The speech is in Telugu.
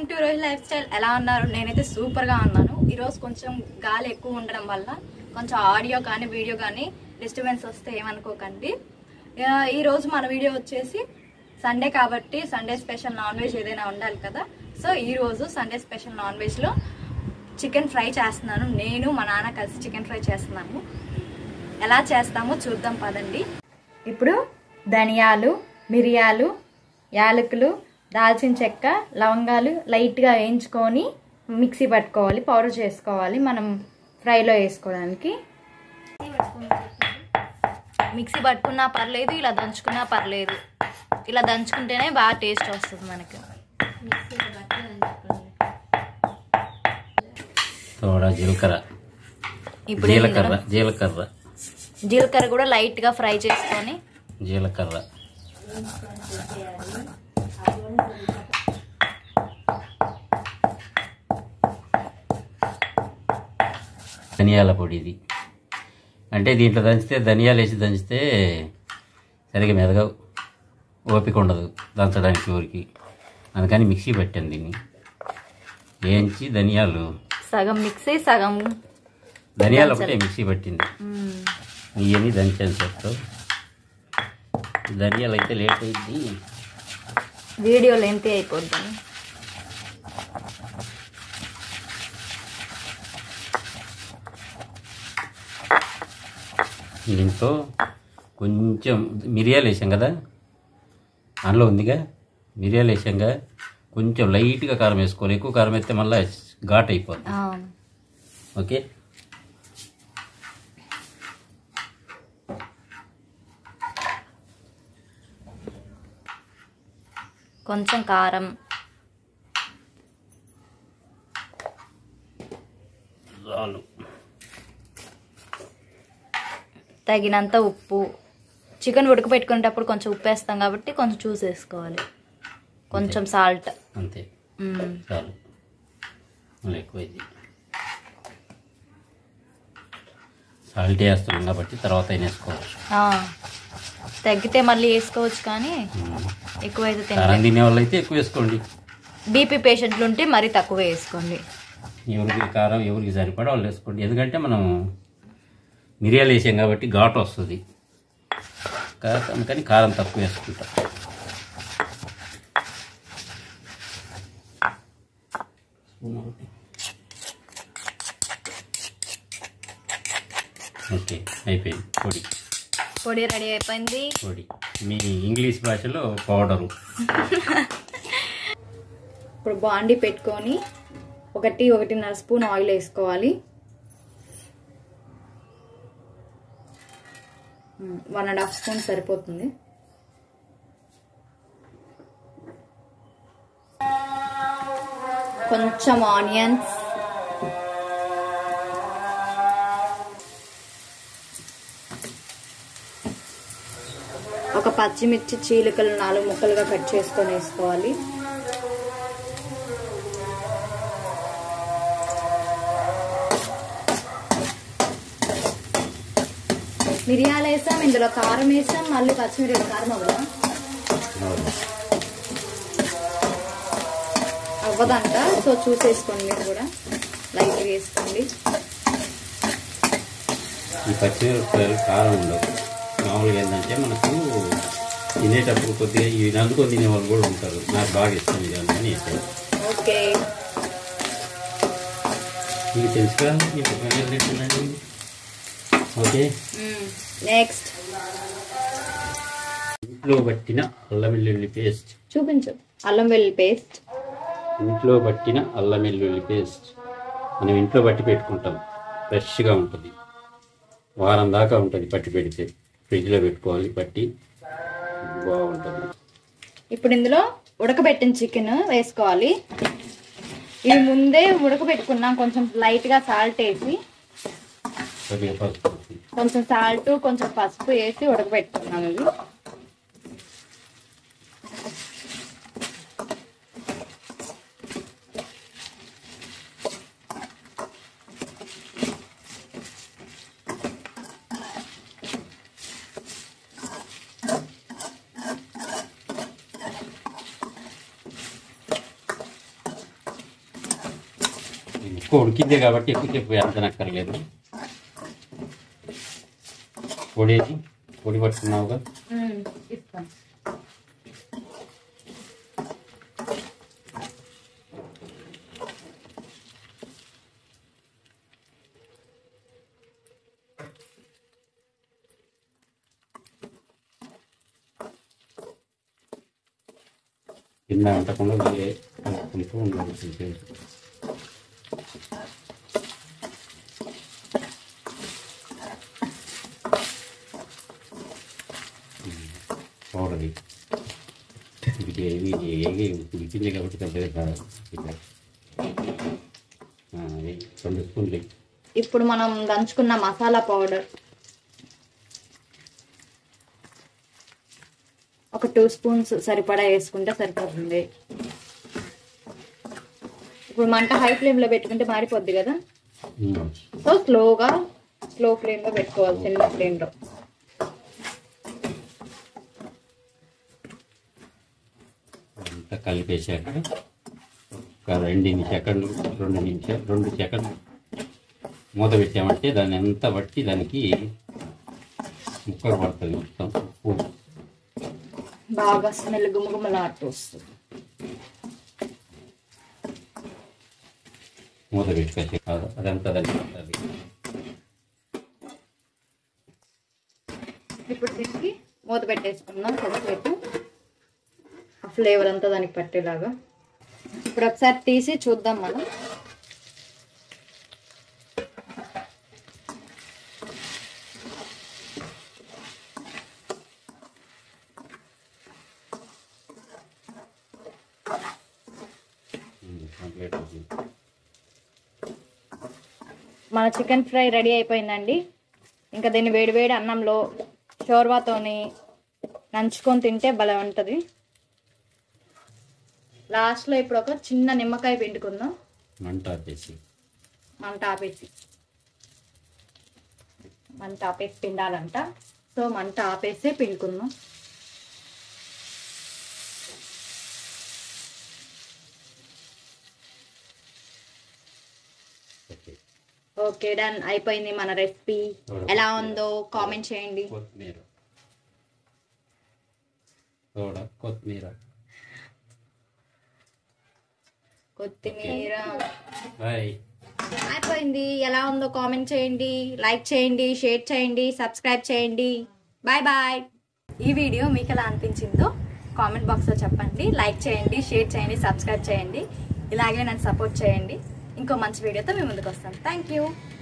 టు రోజు లైఫ్ స్టైల్ ఎలా ఉన్నారు నేనైతే సూపర్ గా ఉన్నాను ఈ రోజు కొంచెం గాలి ఎక్కువ ఉండడం వల్ల కొంచెం ఆడియో కానీ వీడియో కానీ డిస్టర్బెన్స్ వస్తే ఏమనుకోకండి ఆ, ఈ రోజు మన వీడియో వచ్చేసి సండే కాబట్టి సండే స్పెషల్ నాన్ వెజ్ ఏదైనా ఉండాలి కదా సో ఈ రోజు సండే స్పెషల్ నాన్ వెజ్ లో చికెన్ ఫ్రై చేస్తున్నాను నేను మా నాన్న కలిసి చికెన్ ఫ్రై చేస్తున్నాము ఎలా చేస్తామో చూద్దాం పదండి ఇప్పుడు ధనియాలు మిరియాలు యాలకులు దాల్చిన చెక్క లవంగాలు లైట్గా వేయించుకొని మిక్సీ పట్టుకోవాలి పౌడర్ చేసుకోవాలి మనం ఫ్రైలో వేసుకోవడానికి మిక్సీ పట్టుకున్నా పర్లేదు ఇలా దంచుకున్నా పర్లేదు ఇలా దంచుకుంటేనే బాగా టేస్ట్ వస్తుంది మనకి తోడా జీలకర్ర ఇప్పుడు జీలకర్ర జీలకర్ర జీలకర్ర కూడా లైట్గా ఫ్రై చేసుకొని జీలకర్ర ధనియాల పొడి ఇది అంటే దీంట్లో దంచితే ధనియాలు వేసి దంచితే సరిగా మెదగవు ఓపిక ఉండదు దంచడానికి ఊరికి అందుకని మిక్సీ పెట్టాను దీన్ని వేయించి ధనియాలు సగం మిక్సీ సగం ధనియాలు ఒకటే మిక్సీ పట్టింది మ్మ్. ఇవన్నీ దంచాను చెప్తావు ధనియాలు అయితే లేట్ అయింది వీడియో లెంత్ అయిపోద్ది దీంట్లో కొంచెం మిరియాలు వేసాం కదా అందులో ఉందిగా మిరియాలు వేసాంగా కొంచెం లైట్గా కారం వేసుకోవాలి ఎక్కువ కారం వేస్తే మళ్ళీ ఘాట్ అయిపోద్ది ఆ, ఓకే కొంచెం కారం చాలు తగినంత ఉప్పు చికెన్ ఉడకబెట్టుకునేటప్పుడు కొంచెం ఉప్పు వేస్తాం కాబట్టి కొంచెం చూసి వేసుకోవాలి కొంచెం సాల్ట్ అంతే చాలు మళ్ళీ ఎక్కువైంది సాల్ట్ వేస్తున్నాం కాబట్టి తర్వాత అయినా వేసుకోవచ్చు తగ్గితే మళ్ళీ వేసుకోవచ్చు కానీ ఎక్కువైతే కారం తినలేదు తినే వాళ్ళు అయితే ఎక్కువ వేసుకోండి బీపీ పేషెంట్లు ఉంటే మరీ తక్కువ వేసుకోండి ఎవరికి కారం ఎవరికి సరిపడా వాళ్ళు వేసుకోండి ఎందుకంటే మనం మిరియాలు వేసాం కాబట్టి ఘాటు వస్తుంది కా- అందుకని కారం తక్కువ వేసుకుంటాం స్పూన్ ఒకటి. ఓకే అయిపోయింది పొడి పొడి రెడీ అయిపోయింది పొడి మీ ఇంగ్లీష్ భాషలో పౌడరు ఇప్పుడు బాండి పెట్టుకొని ఒకటి ఒకటిన్నర స్పూన్ ఆయిల్ వేసుకోవాలి వన్ అండ్ హాఫ్ స్పూన్ సరిపోతుంది కొంచెం ఆనియన్స్ ఒక పచ్చిమిర్చి చీలికలు నాలుగు ముక్కలుగా కట్ చేసుకొని వేసుకోవాలి మిరియాలు వేసాం ఇందులో కారం వేసాం మళ్ళీ పచ్చిమిరపకాయ కారం అవ్వదా అవ్వదంట సో చూసేసుకోండి మీరు కూడా లైట్ వేసుకోండి ఈ పచ్చిమిరపకాయలు కారం ఉండవు మామూలుగా ఏంటంటే మనకు తినేటప్పుడు కొద్దిగా ఇవి నందుకొని తినే వాళ్ళు కూడా ఉంటారు నాకు బాగా ఇష్టం ఇది అందుకని వేసాను ఓకే మీకు తెలుసుగా మీకు పన్నీర్ తింటున్నాను ఓకే నెక్స్ట్ ఇంట్లో పట్టిన అల్లం వెల్లుల్లి పేస్ట్ చూపించు అల్లం వెల్లుల్లి పేస్ట్ ఇంట్లో పట్టిన అల్లం వెల్లుల్లి పేస్ట్ మనం ఇంట్లో పట్టి పెట్టుకుంటాం ఫ్రెష్గా ఉంటుంది వారం దాకా ఉంటుంది పట్టి పెడితే ఫ్రిడ్జ్లో పెట్టుకోవాలి పట్టి బాగుంటుంది ఇప్పుడు ఇందులో ఉడకబెట్టిన చికెన్ వేసుకోవాలి ఇది ముందే ఉడకబెట్టుకున్నాం కొంచెం లైట్ గా సాల్ట్ వేసి కొద్దిగా పసుపు కొంచెం సాల్ట్ కొంచెం పసుపు వేసి ఉడకబెట్టుకున్నాం ఇవి ఎక్కువ ఉడికిందే కాబట్టి ఎక్కువసేపు వేయించనక్కర్లేదు పొడేది పొడి పట్టుకున్నావుగా ఇస్తాను కింద అంటకుండా వేరే కలుపుకుంటూ ఉండాలి కొంచెం. పౌడర్ది ఇది ఏది ఏది ఉడికింది కాబట్టి పెద్దగా కాదు ఇట్లా. ఆ, అది రెండు స్పూన్లు వేయి. ఇప్పుడు మనం దంచుకున్న మసాలా పౌడర్ ఒక టూ స్పూన్స్ సరిపడా వేసుకుంటే సరిపోతుంది ఇప్పుడు మంట హై ఫ్లేమ్లో పెట్టుకుంటే మారిపోద్ది కదా ఉమ్. సో స్లోగా స్లో ఫ్లేమ్లో పెట్టుకోవాలి చిన్న ఫ్లేమ్లో అంతా కలిపేసాక ఒక రెండు సెకండ్లు రెండు నిమిషాలు రెండు సెకండ్లు మూత పెట్టామంటే దాన్ని అంతా బట్టి దానికి ముక్కలు పడుతుంది మొత్తం ఉప్పు బాగా స్మెల్ గుమగుమలాడుతూ వస్తుంది మూత పెట్టుకొచ్చి కాదు అదంతా దానికి పడుతుంది ఇప్పుడు దీనికి మూత పెట్టేసుకుందాం కొంతసేపు ఆ ఫ్లేవర్ అంతా దానికి పట్టేలాగా ఇప్పుడు ఒకసారి తీసి చూద్దాం మనం కంప్లీట్ అవుతుంది మన చికెన్ ఫ్రై రెడీ అయిపోయిందండి ఇంకా దీన్ని వేడివేడి అన్నంలో షోర్వాతోని నంచుకొని తింటే భలే ఉంటుంది లాస్ట్లో ఇప్పుడు ఒక చిన్న నిమ్మకాయ పిండుకుందాం మంట ఆపేసి మంట ఆపేసి మంట ఆపేసి పిండాలంట సో మంట ఆపేసి పిండుకుందాం ఓకే ఓకే డన్ అయిపోయింది మన రెసిపీ ఎలా ఉందో కామెంట్ చేయండి కొత్తిమీర తోడ కొత్తిమీర కొత్తిమీర బాయ్ అయిపోయింది ఎలా ఉందో కామెంట్ చేయండి లైక్ చేయండి షేర్ చేయండి సబ్స్క్రైబ్ చేయండి బాయ్ బాయ్ ఈ వీడియో మీకు ఎలా అనిపించిందో కామెంట్ బాక్స్లో చెప్పండి లైక్ చేయండి షేర్ చేయండి సబ్స్క్రైబ్ చేయండి ఇలాగే నన్ను సపోర్ట్ చేయండి ఇంకో మంచి వీడియోతో మీ ముందుకు వస్తాను థ్యాంక్ యూ